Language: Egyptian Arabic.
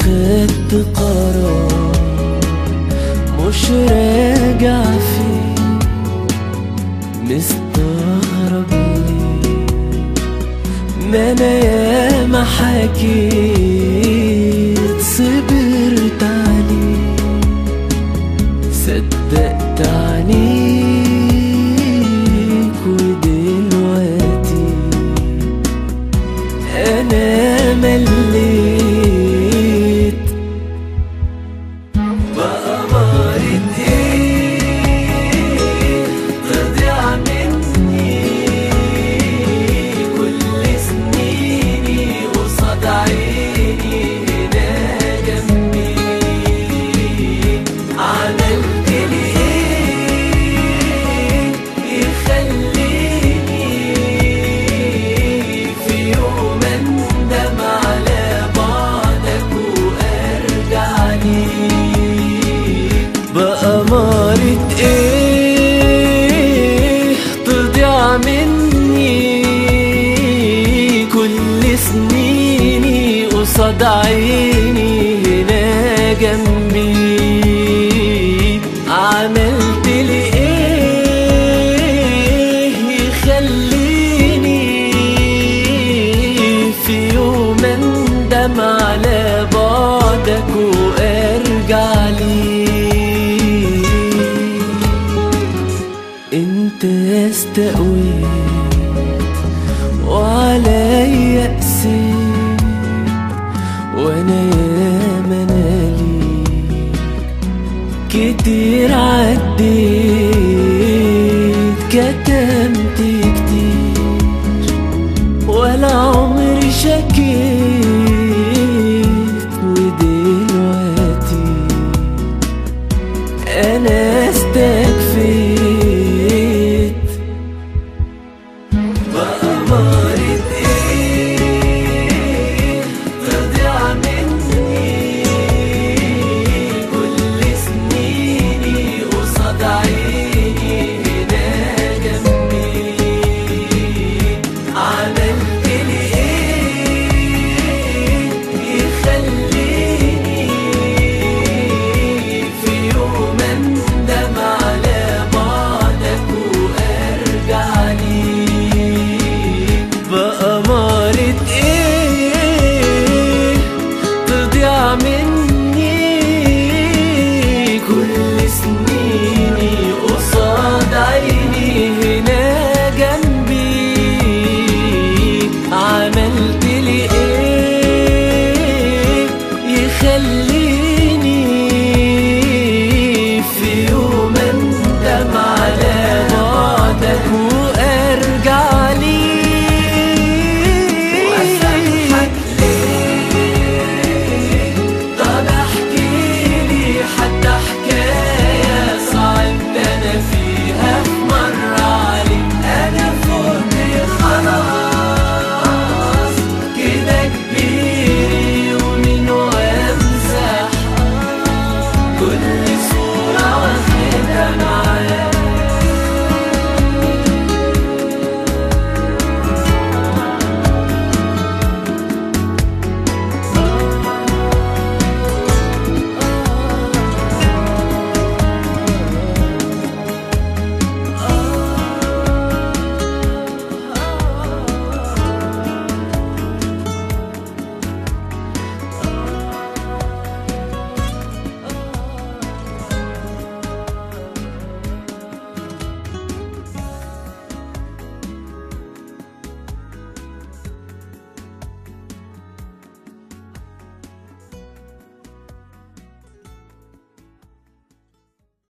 خدت قرار مش راجع فيه مستغرب ليه ما انا ياما حكيت صبرت عليه صدقت عنيك ودلوقتي انا مليت بأمارة ايه تضيع مني كل سنيني قصاد عيني هنا جنبي عملت لي ايه يخليني في يوم اندم على بعدك وارجع ليك بأمارة ايه تضيع مني كل سنيني قصاد عيني هنا جنبي عملت لي ايه يخليني في يوم اندم على بعدك وارجع ليك انت استقويت وعليا قسيت وانا يا مناليك كتير عديت